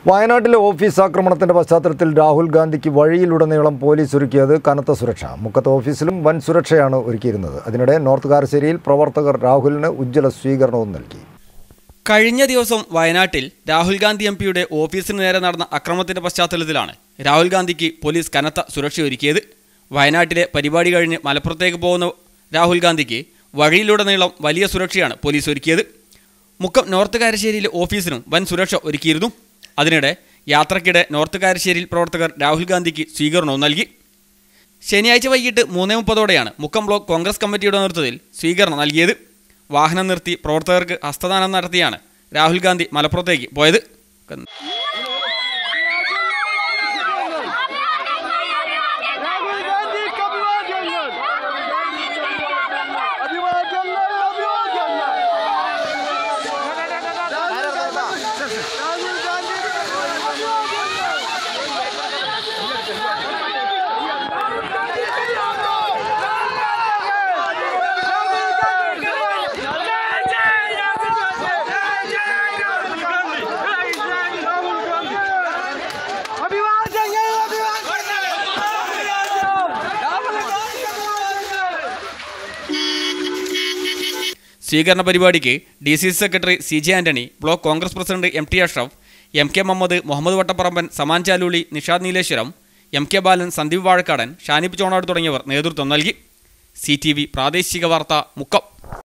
വയനാട്ടിലെ ഓഫീസ് ആക്രമണത്തിന്റെ പശ്ചാത്തലത്തിൽ രാഹുൽ ഗാന്ധിക്ക് വഴിയിലുടനീളം പോലീസ് ഒരുക്കിയത് കനത്ത സുരക്ഷ മുക്കത്ത് ഓഫീസിലും വൻ സുരക്ഷയാണ് ഒരുക്കിയിരുന്നത് അതിനിടെ നോർത്ത് കാരശ്ശേരിയിൽ പ്രവർത്തകർ രാഹുലിന് ഉജ്ജ്വല സ്വീകരണവും നൽകി കഴിഞ്ഞ ദിവസം വയനാട്ടിൽ രാഹുൽ ഗാന്ധി എം പിയുടെ ഓഫീസിന് നേരെ നടന്ന അക്രമത്തിന്റെ പശ്ചാത്തലത്തിലാണ് രാഹുൽ ഗാന്ധിക്ക് പോലീസ് കനത്ത സുരക്ഷയൊരുക്കിയത് വയനാട്ടിലെ പരിപാടി കഴിഞ്ഞ് മലപ്പുറത്തേക്ക് പോകുന്ന രാഹുൽ ഗാന്ധിക്ക് വഴിയിലുടനീളം വലിയ സുരക്ഷയാണ് പോലീസ് ഒരുക്കിയത് മുക്കം നോർത്ത് കാരശ്ശേരിയിലെ ഓഫീസിനും വൻ സുരക്ഷ ഒരുക്കിയിരുന്നു അതിനിടെ യാത്രക്കിടെ നോർത്ത് കാരശ്ശേരിയിൽ പ്രവർത്തകർ രാഹുൽ ഗാന്ധിക്ക് സ്വീകരണവും നൽകി ശനിയാഴ്ച വൈകിട്ട് മൂന്നേ മുപ്പതോടെയാണ് മുക്കം ബ്ലോക്ക് കോൺഗ്രസ് കമ്മിറ്റിയുടെ നേതൃത്വത്തിൽ സ്വീകരണം നൽകിയത് വാഹനം നിർത്തി പ്രവർത്തകർക്ക് ഹസ്തദാനം നടത്തിയാണ് രാഹുൽ ഗാന്ധി മലപ്പുറത്തേക്ക് പോയത് राहुल गांधी का अभिवादन अभिवादन अभिवादन राहुल गांधी का अभिवादन സ്വീകരണ പരിപാടിക്ക് D C C secretary C J Antony block Congress president M T Ashraf M K Muhammad Muhammad Vattaparamban Saman Chaluli Nishad Nileshwaram M K Balan Sandeep Vazhakkadan Shanib Chonad തുടങ്ങിയവർ നേതൃത്വം നൽകി സി ടി വി പ്രാദേശിക വാർത്ത മുക്കം